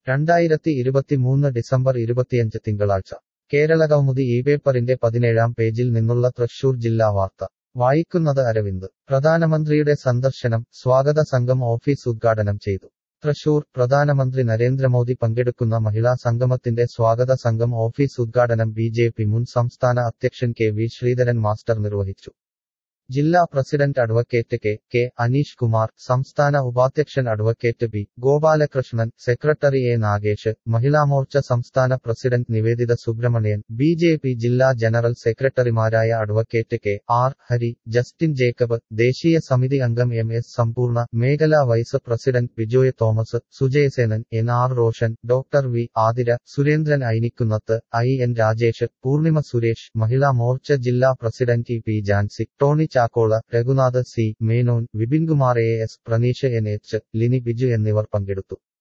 രണ്ടായിരത്തി ഇരുപത്തിമൂന്ന് ഡിസംബർ ഇരുപത്തിയഞ്ച് തിങ്കളാഴ്ച കേരള കൗമുദി ഈ പേപ്പറിന്റെ പതിനേഴാം പേജിൽ നിന്നുള്ള തൃശൂർ ജില്ലാ വാർത്ത വായിക്കുന്നത് അരവിന്ദ് പ്രധാനമന്ത്രിയുടെ സന്ദർശനം സ്വാഗത സംഘം ഓഫീസ് ഉദ്ഘാടനം ചെയ്തു തൃശൂർ പ്രധാനമന്ത്രി നരേന്ദ്രമോദി പങ്കെടുക്കുന്ന മഹിളാ സംഗമത്തിന്റെ സ്വാഗത സംഘം ഓഫീസ് ഉദ്ഘാടനം ബി ജെ പി മുൻ സംസ്ഥാന അധ്യക്ഷൻ കെ വി ശ്രീധരൻ മാസ്റ്റർ നിർവഹിച്ചു ജില്ലാ president advocate K K Aneesh Kumar സംസ്ഥാന ഉപാധ്യക്ഷൻ advocate B Gopalakrishnan secretary A Nagesh Mahila Morcha സംസ്ഥാന president Nivedita Subramanian B J P ജില്ലാ ജനറൽ സെക്രട്ടറിമാരായ advocate K R Hari Justin Jacob ദേശീയ സമിതി അംഗം എം എസ് സമ്പൂർണ്ണ മേഖലാ vice president Bijoy Thomas Sujayasenan N R Roshan doctor V Athira Surendran Ainikkunnath I N Rajesh Poornima Suresh Mahila Morcha ജില്ലാ president E P Jancy Tony Chakkola Raghunath C Menon Vipinkumar A S Praneesh N H Lini Biju എന്നിവർ പങ്കെടുത്തു